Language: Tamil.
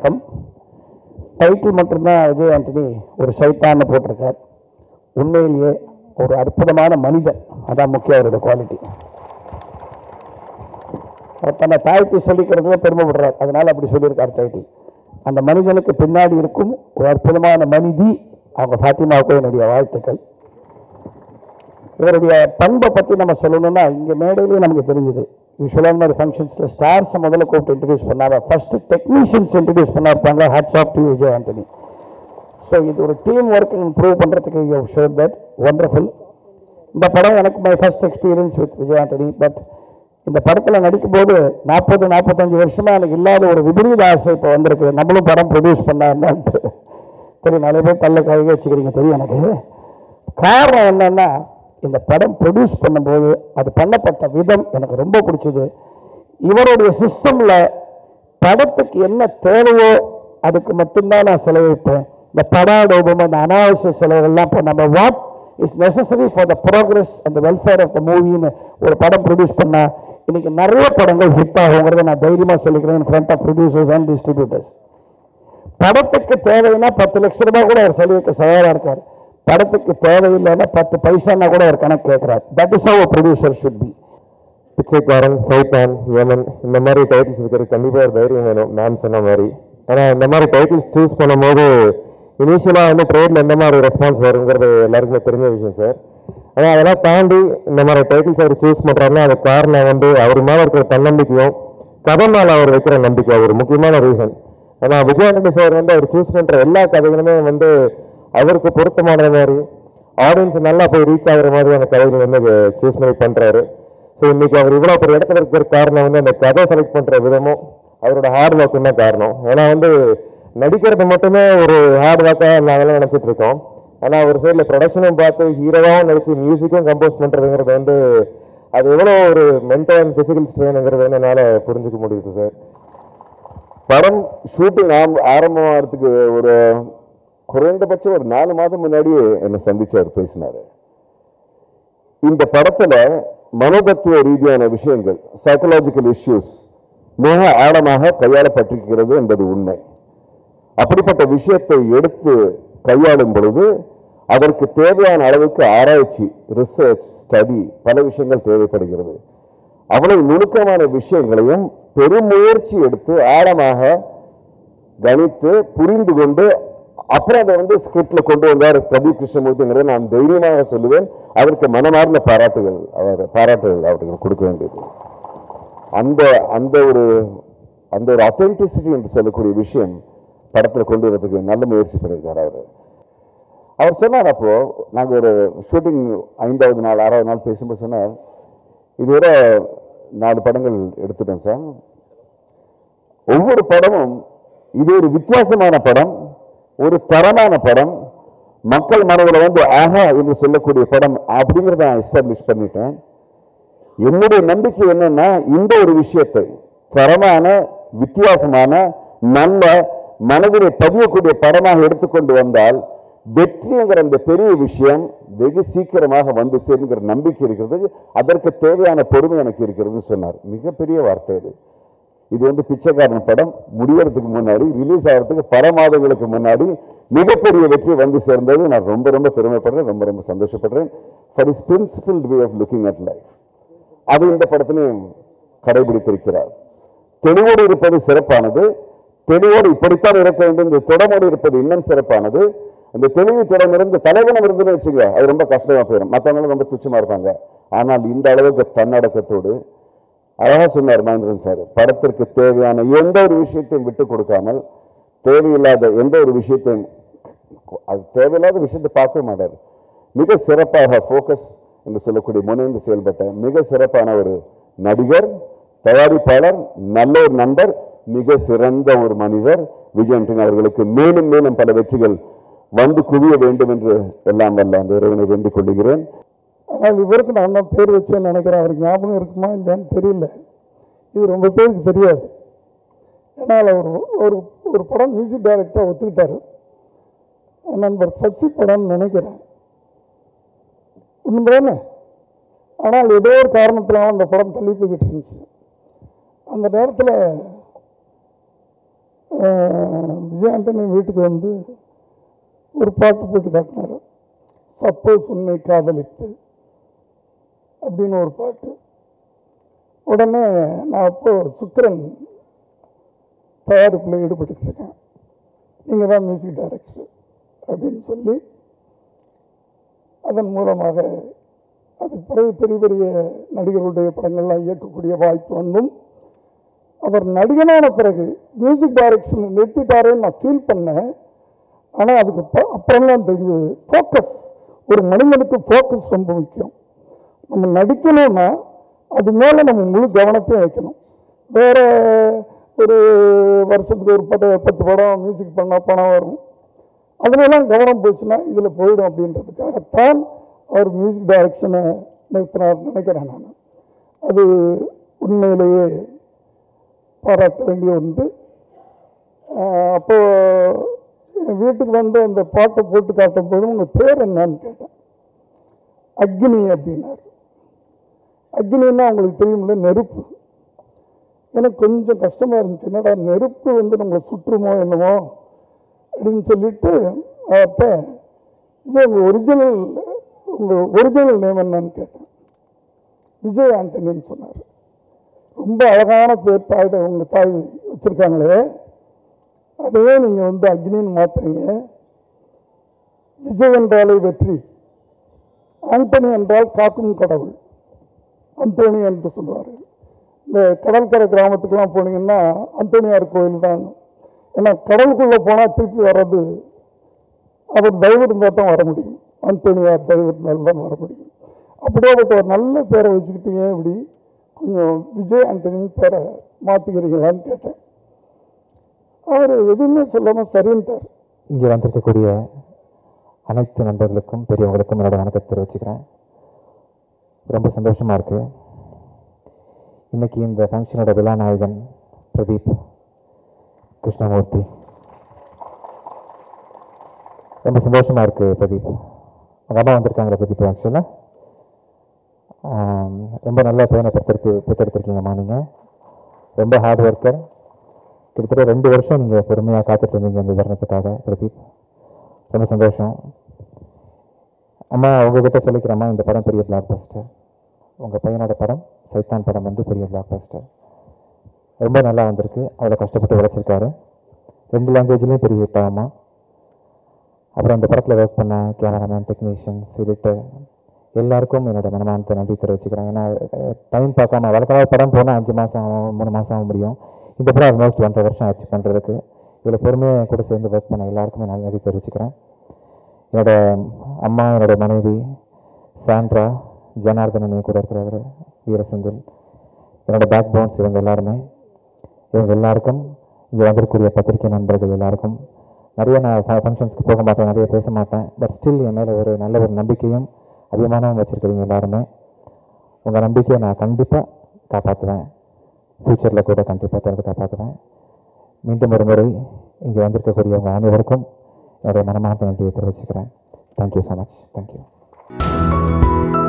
வணக்கம் டைட்டில் மட்டும்தான் விஜய் ஆண்டனி ஒரு சைத்தான்னு போட்டிருக்கார் உண்மையிலேயே ஒரு அற்புதமான மனிதன் அதான் முக்கிய அவரோட குவாலிட்டி அவர் தன்னை தாழ்த்தி சொல்லிக்கிறதுல பெருமைப்படுறார் அதனால அப்படி சொல்லியிருக்கார் டைட்டில் அந்த மனிதனுக்கு பின்னாடி இருக்கும் ஒரு அற்புதமான மனிதி அவங்க ஃபாத்திமாவுக்கும் என்னுடைய வாழ்த்துக்கள் இவருடைய பண்பை பற்றி நம்ம சொல்லணும்னா இங்கே மேடையிலேயே நமக்கு தெரிஞ்சுது யூஸ்வலாக மாதிரி ஃபங்க்ஷன்ஸில் ஸ்டார்ஸை முதல்ல கூப்பிட்டு இன்ட்ரடியூஸ் பண்ணாங்க ஃபர்ஸ்ட் டெக்னீஷியன்ஸ் இன்ட்ரடியூஸ் பண்ண இருப்பாங்க hats off to Vijay Antony so இது ஒரு டீம் ஒர்க் இம்ப்ரூவ் பண்ணுறதுக்கு யூ ஷோர் தட் ஒண்டர்ஃபுல் இந்த படம் எனக்கு my first experience with Vijay Antony but இந்த படத்தில் நடிக்கும்போது நாற்பது நாற்பத்தஞ்சு வருஷமாக எனக்கு இல்லாத ஒரு விபரீத ஆசை இப்போ வந்திருக்கு நம்மளும் படம் ப்ரொடியூஸ் பண்ணாருன்னான்ட்டு தெரியும் நிறைய பேர் தள்ள கையை வச்சுக்கிறீங்க தெரியும் எனக்கு காரணம் என்னன்னா இந்த படம் ப்ரொடியூஸ் பண்ணும்போது அது பண்ணப்பட்ட விதம் எனக்கு ரொம்ப பிடிச்சது இவருடைய சிஸ்டமில் படத்துக்கு என்ன தேவையோ அதுக்கு மட்டும்தான் நான் செலவழிப்பேன் இந்த படாடோபம் அந்த அனாவசிய செலவுகள்லாம் இப்போ நம்ம what is necessary for the progress and welfare of the மூவின்னு ஒரு படம் ப்ரொடியூஸ் பண்ணா இன்னைக்கு நிறைய படங்கள் ஹிட் ஆகுங்கிறத நான் தைரியமாக சொல்லிக்கிறேன் in front of producers and distributors படத்துக்கு தேவைன்னா பத்து லட்ச ரூபாய் கூட அவர் செலவுக்கு தயாரா இருக்கார் படத்துக்கு தேவையில்லைன்னா பத்து பைசான்னா கூட அவர் கணக்கு கேட்கிறார் that is how producer should be Pichaikkaran Saithan Yemen இந்த மாதிரி டைட்டில்ஸ் இருக்கிறது கண்டிப்பாக ஒரு தைரியம் வேணும் மேம் சொன்ன மாதிரி ஆனால் இந்த மாதிரி டைட்டில்ஸ் சூஸ் பண்ணும்போது இனிஷியலாக வந்து ட்ரேடில் எந்த மாதிரி ரெஸ்பான்ஸ் வருங்கிறது எல்லாருக்குமே தெரிஞ்ச விஷயம் சார் ஆனால் அதெல்லாம் தாண்டி இந்த மாதிரி டைட்டில்ஸ் அவர் சூஸ் பண்ணுறாருன்னா அது காரணம் வந்து அவர் மேலே இருக்கிற தன்னம்பிக்கையும் கதை மேலே அவர் வைக்கிற நம்பிக்கை ஒரு முக்கியமான ரீசன் ஏன்னா விஜயானந்தி சார் வந்து அவர் சூஸ் பண்ணுற எல்லா கதைகளுமே வந்து அவருக்கு பொருத்தமானது மாதிரி ஆடியன்ஸ் நல்லா போய் ரீச் ஆகுற மாதிரியான கதைகள் வந்து சூஸ் பண்ணி பண்ணுறாரு ஸோ இன்னைக்கு அவர் இவ்வளோ பெரிய இடத்துல இருக்கிற காரணம் வந்து அந்த கதை செலக்ட் பண்ணுற விதமும் அவரோட ஹார்ட் ஒர்க்கும் தான் காரணம் ஏன்னா வந்து நடிக்கிறது மட்டுமே ஒரு ஹார்ட் ஒர்க்காக நாங்களாம் நினச்சிட்டு இருக்கோம் ஆனால் ஒரு சைடில் ப்ரொடக்ஷனும் பார்த்து ஹீரோவாகவும் நடிச்சு மியூசிக்கும் கம்போஸ் பண்ணுறதுங்கிறது வந்து அது எவ்வளோ ஒரு மென்டல் அண்ட் ஃபிசிக்கல் ஸ்ட்ரெயினுங்கிறது வந்து என்னால் புரிஞ்சுக்க முடியுது சார் படம் ஷூட்டிங் ஆரம்பமாகிறதுக்கு ஒரு குறைந்தபட்சம் ஒரு நாலு மாதம் முன்னாடியே என்னை சந்திச்சு அவர் பேசினாரு இந்த படத்துல மனோதத்துவ ரீதியான விஷயங்கள் சைக்கலாஜிக்கல் இஷ்யூஸ் மிக ஆழமாக கையாளப்பட்டிருக்கிறது என்பது உண்மை அப்படிப்பட்ட விஷயத்தை எடுத்து கையாளும் பொழுது அதற்கு தேவையான அளவுக்கு ஆராய்ச்சி ரிசர்ச் ஸ்டடி பல விஷயங்கள் தேவைப்படுகிறது அவ்வளவு நுணுக்கமான விஷயங்களையும் பெருமுயற்சி எடுத்து ஆழமாக கணித்து புரிந்து கொண்டு அப்புறம் அதை வந்து ஸ்கிரிப்ட்ல கொண்டு வந்தார் பிரதீப் கிருஷ்ணமூர்த்திங்கிறத நான் தைரியமாக சொல்லுவேன் அதற்கு மனமார்ந்த பாராட்டுகள் அவர் பாராட்டுகள் அவருக்கு கொடுக்க வேண்டியது அந்த அந்த ஒரு அந்த ஒரு அத்தென்டிசிட்டி என்று சொல்லக்கூடிய விஷயம் படத்தில் கொண்டு வரதுக்கு நல்ல முயற்சி பண்ணியிருக்காரு அவர் அவர் சொன்னார் அப்போ நாங்கள் ஒரு ஷூட்டிங் ஐந்தாவது நாள் ஆறாவது நாள் பேசும்போது சொன்னார் இதுவரை நாலு படங்கள் எடுத்துட்டேன் சார் ஒவ்வொரு படமும் இது ஒரு வித்தியாசமான படம் ஒரு தரமான படம் மக்கள் மனதில் வந்து ஆஹா என்று சொல்லக்கூடிய படம் அப்படிங்கிறத நான் எஸ்டாப்ளிஷ் பண்ணிட்டேன் என்னுடைய நம்பிக்கை என்னன்னா இந்த ஒரு விஷயத்தை தரமான வித்தியாசமான நல்ல மனதிலே பதியக்கூடிய படமாக எடுத்துக்கொண்டு வந்தால் வெற்றிங்கிற அந்த பெரிய விஷயம் வெகு சீக்கிரமாக வந்து சேருங்கிற நம்பிக்கை இருக்கிறது அதற்கு தேவையான பொறுமை எனக்கு இருக்கிறதுன்னு சொன்னார் மிகப்பெரிய வார்த்தை அது இது வந்து பிச்சைக்காரன் படம் முடியறதுக்கு முன்னாடி ரிலீஸ் ஆகிறதுக்கு பல மாதங்களுக்கு முன்னாடி மிகப்பெரிய வெற்றி வந்து சேர்ந்தது நான் ரொம்ப ரொம்ப பெருமைப்படுறேன் ரொம்ப ரொம்ப சந்தோஷப்படுறேன் for is principle way of looking at life அது இந்த படத்திலையும் கடைபிடித்திருக்கிறார் தெளிவோடு இருப்பது சிறப்பானது தெளிவோடு இப்படித்தான் இருக்க வேண்டும் இந்த தொடமோடு இருப்பது இன்னும் சிறப்பானது அந்த தெளிவு திடம் இருந்து தலைவனம் இருந்துன்னு வச்சுங்க அது ரொம்ப கஷ்டமா போயிடும் மற்றவங்களும் ரொம்ப துச்சமா இருப்பாங்க ஆனால் இந்த அளவுக்கு தன்னடக்கத்தோடு அழகா சொன்னார் மகேந்திரன் சார் படத்திற்கு தேவையான எந்த ஒரு விஷயத்தையும் விட்டு கொடுக்காமல் தேவையில்லாத எந்த ஒரு விஷயத்தையும் அது தேவையில்லாத விஷயத்தை பார்க்கவே மாட்டார் மிக சிறப்பாக ஃபோக்கஸ் என்று சொல்லக்கூடிய முனைந்து செயல்பட்ட மிக சிறப்பான ஒரு நடிகர் தயாரிப்பாளர் நல்ல ஒரு நண்பர் மிக சிறந்த ஒரு மனிதர் விஜயன் அவர்களுக்கு மேலும் மேலும் பல வெற்றிகள் வந்து குவிய வேண்டும் என்று எல்லாம் வல்ல அந்த இறைவனை வேண்டிக் கொள்கிறேன் ஆனால் இவருக்கு நான் தான் பேர் வச்சேன்னு நினைக்கிறேன் அவருக்கு ஞாபகம் இருக்குமா இல்லையான்னு தெரியல இது ரொம்ப பேருக்கு தெரியாது ஏன்னால் அவர் ஒரு ஒரு படம் மியூசிக் டைரக்டராக ஒத்துக்கிட்டாரு நண்பர் சசி படம்னு நினைக்கிறேன் உண்மைதானே ஆனால் ஏதோ ஒரு காரணத்தினால அந்த படம் தள்ளி போய்கிட்டு இருந்துச்சு அந்த நேரத்தில் ஆஹ், விஜய் ஆண்டனி வீட்டுக்கு வந்து ஒரு பாட்டு போட்டு காட்டினார் சப்போஸ் உன்னை காதலித்து அப்படின்னு ஒரு பாட்டு உடனே நான் அப்போ சுக்கிரன் தயாரிப்பில் ஈடுபட்டுக்கிட்டு இருக்கேன் நீங்கள் தான் மியூசிக் டைரக்டர் அப்படின்னு சொல்லி அதன் மூலமாக அது பிறகு பெரிய பெரிய நடிகர்களுடைய படங்கள்லாம் இயக்கக்கூடிய வாய்ப்பு வந்தும் அவர் நடிகனான பிறகு மியூசிக் டைரக்ஷன் நிறுத்திட்டாரேன்னு நான் ஃபீல் பண்ணேன் ஆனால் அதுக்கு ப- அப்புறம்தான் தெரிஞ்சது ஃபோக்கஸ் ஒரு மனிதனுக்கு ஃபோக்கஸ் ரொம்ப முக்கியம் நம்ம நடிக்கணும்னா அது மேலே நம்ம முழு கவனத்தையும் வைக்கணும் வேற ஒரு வருஷத்துக்கு ஒரு பத்து பத்து படம் மியூசிக் பண்ணால் பணம் வரும் அதுலலாம் கவனம் போச்சுன்னா இதில் போயிடும் அப்படின்றதுக்காகத்தான் அவர் மியூசிக் டைரக்ஷனை நிறுத்தினார் நினைக்கிறேன் நான் அது உண்மையிலேயே பாராட்ட வேண்டிய ஒன்று ஆஹ் அப்போ என் வீட்டுக்கு வந்து அந்த பாட்டை போட்டு காட்டும் போது உங்கள் பேர் என்னன்னு கேட்டேன் அக்னி அப்படின்னாரு அக்னின்னா உங்களுக்கு தெரியுமில்ல நெருப்பு எனக்கு கொஞ்சம் கஷ்டமாக இருந்துச்சு என்னடா நெருப்பு வந்து நம்மளை சுற்றுமோ என்னமோ அப்படின்னு சொல்லிட்டு அப்போ விஜய் உங்கள் ஒரிஜினல் உங்கள் ஒரிஜினல் நேம் என்னன்னு கேட்டேன் விஜய் ஆண்டனின்னு சொன்னார் ரொம்ப அழகான பேர் தாய் உங்கள் தாய் வச்சுருக்காங்களே அதையே நீங்கள் வந்து அக்னின்னு மாத்துறீங்க விஜய் என்றாலே வெற்றி ஆண்டனி என்றால் காக்கும் கடவுள் அந்தோணி என்று சொல்லுவார்கள் இந்த கடற்கரை கிராமத்துக்கெல்லாம் போனீங்கன்னா அந்தோணியார் கோயில் தான் ஏன்னா கடலுக்குள்ளே போனால் திருப்பி வர்றது அவர் தயவு இருந்தால் தான் வர முடியும் அந்தோணியார் தயவு இருந்தால் தான் வர முடியும் அப்படியேப்பட்ட ஒரு நல்ல பேரை வச்சுக்கிட்டீங்க இப்படி கொஞ்சம் விஜய் ஆண்டனின்னு பேரை மாற்றிக்கிறீங்களான்னு கேட்டேன் அவர் எதுவுமே சொல்லாமல் சரின்ட்டார் இங்கே வந்திருக்கக்கூடிய அனைத்து நண்பர்களுக்கும் பெரியவங்களுக்கும் என்னோட வணக்கத்தை தெரிவிச்சுக்கிறேன் ரொம்ப சந்தோஷமாக இருக்குது இன்னைக்கு இந்த ஃபங்க்ஷனோட விழா நாயகன் பிரதீப் கிருஷ்ணமூர்த்தி ரொம்ப சந்தோஷமாக இருக்குது பிரதீப் உங்கள் அம்மா வந்திருக்காங்களா பிரதீப் ஆக்சுவலாக ரொம்ப நல்ல பையனை பெற்றெடுத்து பெற்றெடுத்திருக்கீங்கம்மா நீங்கள் ரொம்ப ஹார்ட் ஒர்க்கர் கிட்டத்தட்ட ரெண்டு வருஷம் நீங்கள் பொறுமையாக காத்துட்டு இருந்தீங்க இந்த தருணத்துக்காக பிரதீப் ரொம்ப சந்தோஷம் அம்மா உங்ககிட்ட சொல்லிக்கிறேம்மா இந்த படம் பெரிய பிளாக் பஸ்டர் உங்கள் பையனோட படம் சைத்தான் படம் வந்து பெரிய பிளாக் பஸ்டர் ரொம்ப நல்லா வந்திருக்கு அவ்வளோ கஷ்டப்பட்டு உழைச்சிருக்காரு ரெண்டு லாங்குவேஜ்லேயும் பெரிய ஹிட் ஆகுமா அப்புறம் இந்த படத்தில் ஒர்க் பண்ண கேமராமேன் டெக்னீஷியன்ஸ் எடிட்டர் எல்லாருக்கும் என்னோட மனமானத்தை நன்றி தெரிவிச்சுக்கிறேன் ஏன்னா டைம் பார்க்காம வழக்கமாக படம் போனால் அஞ்சு மாதம் ஆகும் மூணு மாதம் ஆக முடியும் இந்த படம் ஆல்மோஸ்ட் ஒன்றரை வருஷம் ஆச்சு பண்ணுறதுக்கு இவ்வளோ பொறுமையாக என் கூட சேர்ந்து ஒர்க் பண்ண எல்லாருக்குமே நான் நன்றி தெரிவிச்சுக்கிறேன் என்னோட அம்மா என்னோட மனைவி சாண்ட்ரா ஜனார்தனன் என் கூட இருக்கிறவர் வீரசெந்தில் என்னோட பேக் போன்ஸ் இவங்க எல்லாருமே இவங்க எல்லாருக்கும் இங்கே வந்திருக்கக்கூடிய பத்திரிகை நண்பர்கள் எல்லாருக்கும் நிறைய நான் ஃபங்க்ஷன்ஸ்க்கு போக மாட்டேன் நிறைய பேச மாட்டேன் பட் ஸ்டில் என் மேலே ஒரு நல்ல ஒரு நம்பிக்கையும் அபிமானமும் வச்சுருக்கிறீங்க எல்லாருமே உங்கள் நம்பிக்கையை நான் கண்டிப்பாக காப்பாற்றுவேன் ஃப்யூச்சரில் கூட கண்டிப்பாக திறந்து காப்பாற்றுவேன் மீண்டும் ஒரு முறை இங்கே வந்திருக்கக்கூடியவங்க அனைவருக்கும் என்னுடைய மனமார்ந்த நன்றியை தெரிவிச்சுக்கிறேன் தேங்க்யூ ஸோ மச் தேங்க்யூ